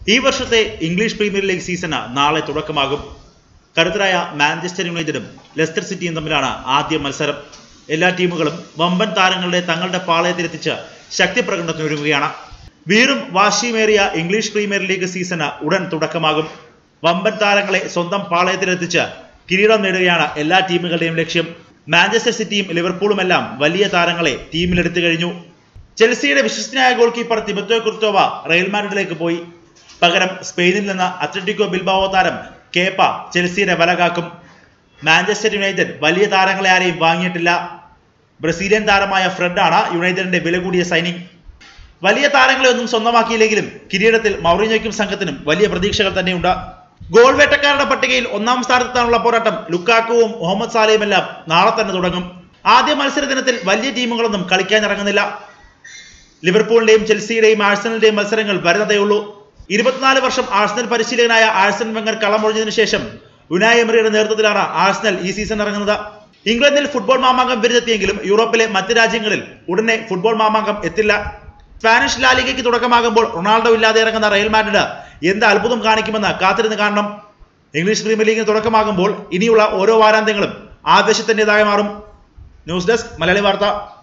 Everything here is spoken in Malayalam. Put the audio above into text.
ഈ വർഷത്തെ ഇംഗ്ലീഷ് പ്രീമിയർ ലീഗ് സീസണ് നാളെ തുടക്കമാകും കരുത്തരായ മാഞ്ചസ്റ്റർ യുണൈറ്റഡും ലെസ്റ്റർ സിറ്റിയും തമ്മിലാണ് ആദ്യ മത്സരം എല്ലാ ടീമുകളും വമ്പൻ താരങ്ങളുടെ തങ്ങളുടെ പാളയത്തിലെത്തിച്ച് ശക്തി പ്രകടനത്തിനൊരുങ്ങുകയാണ് വീറും വാശിയുമേറിയ ഇംഗ്ലീഷ് പ്രീമിയർ ലീഗ് സീസണ് ഉടൻ തുടക്കമാകും വമ്പൻ താരങ്ങളെ സ്വന്തം പാളയത്തിലെത്തിച്ച് കിരീടം നേടുകയാണ് എല്ലാ ടീമുകളുടെയും ലക്ഷ്യം മാഞ്ചസ്റ്റർ സിറ്റിയും ലിവർപൂളുമെല്ലാം വലിയ താരങ്ങളെ ടീമിലെടുത്തു കഴിഞ്ഞു ചെൽസിയുടെ വിശ്വസ്തനായ goal keeper Thibaut Courtois Real മാഡ്രിഡിലേക്ക് പോയി പകരം സ്പെയിനിൽ നിന്ന് അത്ലറ്റിക്കോ ബിൽബാവോ താരം കേപ്പ ചെൽസിയുടെ വല കാക്കും മാഞ്ചസ്റ്റർ യുണൈറ്റഡ് വലിയ താരങ്ങളെ ആരെയും വാങ്ങിയിട്ടില്ല ബ്രസീലിയൻ താരമായ ഫ്രെഡാണ് യുണൈറ്റഡിന്റെ വില കൂടിയ സൈനിങ് വലിയ താരങ്ങളെ ഒന്നും സ്വന്തമാക്കിയില്ലെങ്കിലും കിരീടത്തിൽ മൗറിഞ്ഞയ്ക്കും സംഘത്തിനും വലിയ പ്രതീക്ഷകൾ തന്നെയുണ്ട് ഗോൾ വേട്ടക്കാരുടെ പട്ടികയിൽ ഒന്നാം സ്ഥാനത്തെത്താനുള്ള പോരാട്ടം ലുക്കാക്കുവും മുഹമ്മദ് സാലയും എല്ലാം നാളെ തന്നെ തുടങ്ങും ആദ്യ മത്സര ദിനത്തിൽ വലിയ ടീമുകളൊന്നും കളിക്കാനിറങ്ങുന്നില്ല ലിവർപൂളിന്റെയും ചെൽസിയുടെയും ആഴ്സണലിന്റെയും മത്സരങ്ങൾ വരുന്നതേ ഉള്ളൂ ഇരുപത്തിനാല് വർഷം ആഴ്സണൽ പരിശീലകനായ ആഴ്സൺ വെങ്ങർ കളമൊഴിഞ്ഞതിനു ശേഷം ഉനായ് എമറിയുടെ നേതൃത്വത്തിലാണ് ആഴ്സണൽ ഈ സീസൺ ഇറങ്ങുന്നത് ഇംഗ്ലണ്ടിൽ ഫുട്ബോൾ മാമാങ്കം വിരുദ്ധെത്തിയെങ്കിലും യൂറോപ്പിലെ മറ്റ് രാജ്യങ്ങളിൽ ഉടനെ ഫുട്ബോൾ മാമാങ്കം എത്തില്ല സ്പാനിഷ് ലാലിഗയ്ക്ക് തുടക്കമാകുമ്പോൾ റൊണാൾഡോ ഇല്ലാതെ ഇറങ്ങുന്ന റയൽ മാഡ്രിഡ് എന്ത് അത്ഭുതം കാണിക്കുമെന്ന് കാത്തിരുന്ന് കാണണം ഇംഗ്ലീഷ് പ്രീമിയർ ലീഗിന് തുടക്കമാകുമ്പോൾ ഇനിയുള്ള ഓരോ വാരാന്ത്യങ്ങളും ആവേശത്തിൻ്റെതായി മാറും ന്യൂസ് ഡെസ്ക് മലയാളി വാർത്ത